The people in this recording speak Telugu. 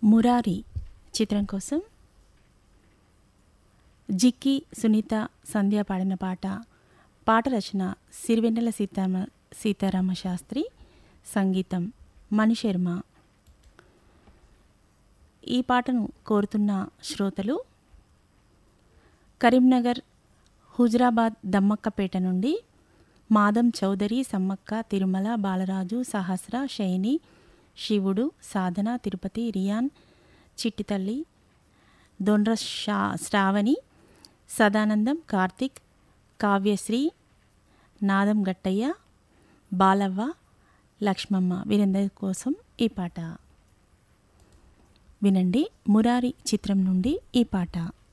మురారి చిత్రం కోసం జిక్కి సునీత సంధ్య పాడిన పాట పాట రచన సిరివెన్నెల సీతారామ సీతారామ శాస్త్రి సంగీతం మణిశర్మ ఈ పాటను కోరుతున్న శ్రోతలు కరీంనగర్ హుజరాబాద్ దమ్మక్కపేట నుండి మాదం చౌదరి సమ్మక్క తిరుమల బాలరాజు సహస్ర శైని శివుడు సాధన తిరుపతి రియాన్ చిట్టితల్లి దొండ్ర షా శ్రావణి సదానందం కార్తిక్ కావ్యశ్రీ నాదం గట్టయ్య బాలవ్వ లక్ష్మమ్మ వీరందరి కోసం ఈ పాట వినండి మురారి చిత్రం నుండి ఈ పాట